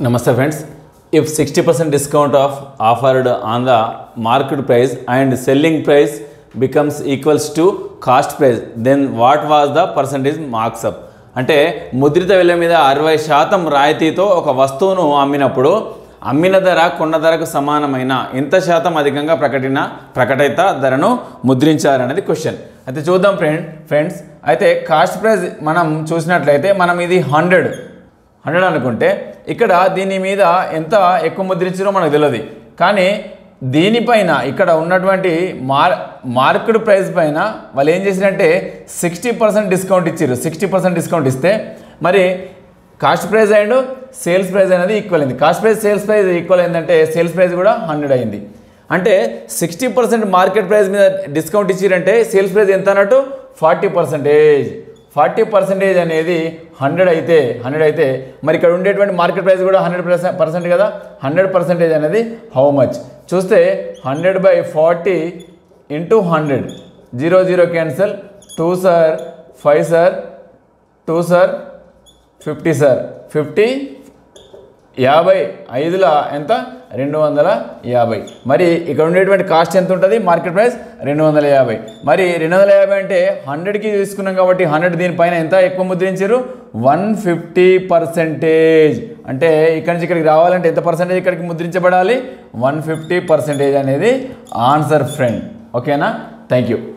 Namaste friends. If 60% discount of offered on the market price and selling price becomes equals to cost price, then what was the percentage marks up? అంటే ముద్రిత విలువ మీద అరవై శాతం రాయితీతో ఒక వస్తువును అమ్మినప్పుడు అమ్మిన ధర కొన్న ధరకు సమానమైన ఎంత శాతం అధికంగా ప్రకటన ప్రకటిత ధరను ముద్రించారనేది క్వశ్చన్ అయితే చూద్దాం ఫ్రెండ్ ఫ్రెండ్స్ అయితే కాస్ట్ ప్రైస్ మనం చూసినట్లయితే మనం ఇది హండ్రెడ్ హండ్రెడ్ అనుకుంటే ఇక్కడ దీని మీద ఎంత ఎక్కువ ముద్రించారో మనకు తెలియదు కానీ దీనిపైన ఇక్కడ ఉన్నటువంటి మార్ మార్కెట్ ప్రైస్ పైన వాళ్ళు ఏం చేశారంటే సిక్స్టీ పర్సెంట్ డిస్కౌంట్ ఇచ్చారు సిక్స్టీ పర్సెంట్ డిస్కౌంట్ ఇస్తే మరి cost price and sales price అనేది ఈక్వల్ అయింది cost price sales price equal అయిందంటే సేల్స్ ప్రైస్ కూడా హండ్రెడ్ అయింది అంటే సిక్స్టీ పర్సెంట్ మార్కెట్ ప్రైస్ మీద డిస్కౌంట్ ఇచ్చిరంటే సేల్స్ ప్రైస్ ఎంత అన్నట్టు ఫార్టీ పర్సెంటేజ్ ఫార్టీ పర్సెంటేజ్ అనేది హండ్రెడ్ అయితే హండ్రెడ్ అయితే మరి ఇక్కడ ఉండేటువంటి మార్కెట్ ప్రైస్ కూడా హండ్రెడ్ పర్సెంట్ కదా హండ్రెడ్ పర్సెంటేజ్ అనేది హౌ మచ్ చూస్తే hundred by forty into hundred zero zero cancel two sir five sir two sir fifty sir fifty యాభై ఐదుల ఎంత రెండు వందల యాభై మరి ఇక్కడ ఉండేటువంటి కాస్ట్ ఎంత ఉంటుంది మార్కెట్ ప్రైస్ రెండు వందల యాభై మరి రెండు వందల యాభై అంటే హండ్రెడ్కి తీసుకున్నాం కాబట్టి హండ్రెడ్ దీనిపైన ఎంత ఎక్కువ ముద్రించారు వన్ ఫిఫ్టీ పర్సెంటేజ్ అంటే ఇక్కడి నుంచి ఇక్కడికి రావాలంటే ఎంత పర్సెంటేజ్ ఇక్కడికి ముద్రించబడాలి వన్ ఫిఫ్టీ పర్సెంటేజ్ అనేది ఆన్సర్ ఫ్రెండ్ ఓకేనా థ్యాంక్ యూ